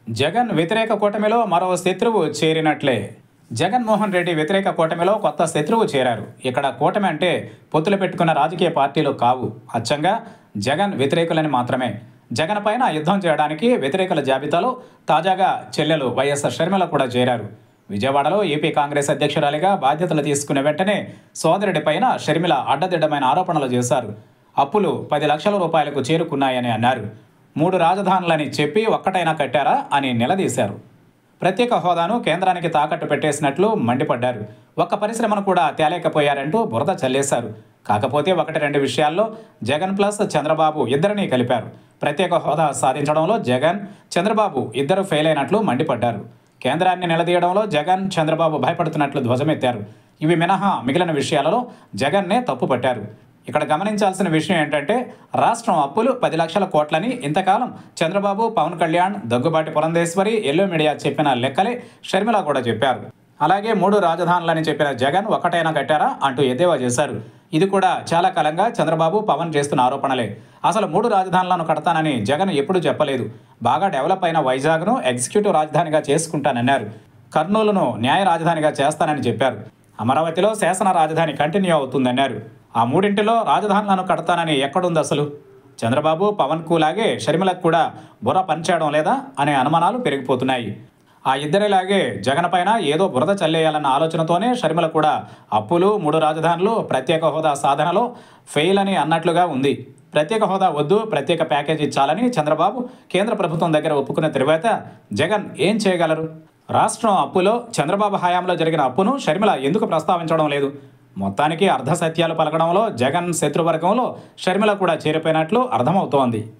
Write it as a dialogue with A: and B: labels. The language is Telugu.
A: జగన్ వ్యతిరేక కూటమిలో మరో శత్రువు చేరినట్లే జగన్మోహన్ రెడ్డి వ్యతిరేక కూటమిలో కొత్త శత్రువు చేరారు ఇక్కడ కూటమి అంటే పొత్తులు పెట్టుకున్న రాజకీయ పార్టీలు కావు అచ్చంగా జగన్ వ్యతిరేకులని మాత్రమే జగన్ పైన యుద్ధం చేయడానికి వ్యతిరేకుల జాబితాలో తాజాగా చెల్లెలు వైఎస్ షర్మిల కూడా చేరారు విజయవాడలో ఏపీ కాంగ్రెస్ అధ్యక్షురాలిగా బాధ్యతలు తీసుకున్న వెంటనే సోదరుడి పైన షర్మిల అడ్డదిడ్డమైన ఆరోపణలు చేశారు అప్పులు పది లక్షల రూపాయలకు చేరుకున్నాయని అన్నారు మూడు రాజధానులని చెప్పి ఒక్కటైనా కట్టారా అని నిలదీశారు ప్రత్యేక హోదాను కేంద్రానికి తాకట్టు పెట్టేసినట్లు మండిపడ్డారు ఒక్క పరిశ్రమను కూడా తేలేకపోయారంటూ బురద చల్లేశారు కాకపోతే ఒకటి రెండు విషయాల్లో జగన్ ప్లస్ చంద్రబాబు ఇద్దరినీ కలిపారు ప్రత్యేక హోదా సాధించడంలో జగన్ చంద్రబాబు ఇద్దరు ఫెయిల్ అయినట్లు మండిపడ్డారు కేంద్రాన్ని నిలదీయడంలో జగన్ చంద్రబాబు భయపడుతున్నట్లు ధ్వజమెత్తారు ఇవి మినహా మిగిలిన విషయాలలో జగన్నే తప్పుపట్టారు ఇక్కడ గమనించాల్సిన విషయం ఏంటంటే రాష్ట్రం అప్పులు పది లక్షల కోట్లని ఇంతకాలం చంద్రబాబు పవన్ కళ్యాణ్ దగ్గుబాటి పురంధేశ్వరి ఎల్లో మీడియా చెప్పిన లెక్కలే షర్మిల కూడా చెప్పారు అలాగే మూడు రాజధానులని చెప్పిన జగన్ ఒకటైనా కట్టారా అంటూ ఎద్దేవా చేశారు ఇది కూడా చాలా కాలంగా చంద్రబాబు పవన్ చేస్తున్న ఆరోపణలే అసలు మూడు రాజధానులను కడతానని జగన్ ఎప్పుడూ చెప్పలేదు బాగా డెవలప్ అయిన వైజాగ్ను ఎగ్జిక్యూటివ్ రాజధానిగా చేసుకుంటానన్నారు కర్నూలును న్యాయ రాజధానిగా చేస్తానని చెప్పారు అమరావతిలో శాసన రాజధాని కంటిన్యూ అవుతుందన్నారు ఆ మూడింటిలో రాజధానులను కడతానని ఎక్కడుంది అసలు చంద్రబాబు పవన్కు లాగే షర్మిలకు కూడా బుర్ర పనిచేయడం లేదా అనే అనుమానాలు పెరిగిపోతున్నాయి ఆ ఇద్దరిలాగే జగన్ పైన ఏదో బురద చల్లేయాలన్న ఆలోచనతోనే షర్మిల కూడా అప్పులు మూడు రాజధానులు ప్రత్యేక హోదా సాధనలో ఫెయిల్ అని అన్నట్లుగా ఉంది ప్రత్యేక హోదా వద్దు ప్రత్యేక ప్యాకేజీ ఇచ్చాలని చంద్రబాబు కేంద్ర ప్రభుత్వం దగ్గర ఒప్పుకున్న తర్వాత జగన్ ఏం చేయగలరు రాష్ట్రం అప్పులో చంద్రబాబు హయాంలో జరిగిన అప్పును షర్మిల ఎందుకు ప్రస్తావించడం లేదు మొత్తానికి అర్ధ సత్యాలు పలకడంలో జగన్ శత్రువర్గంలో షర్మిల కూడా చేరిపోయినట్లు అర్థమవుతోంది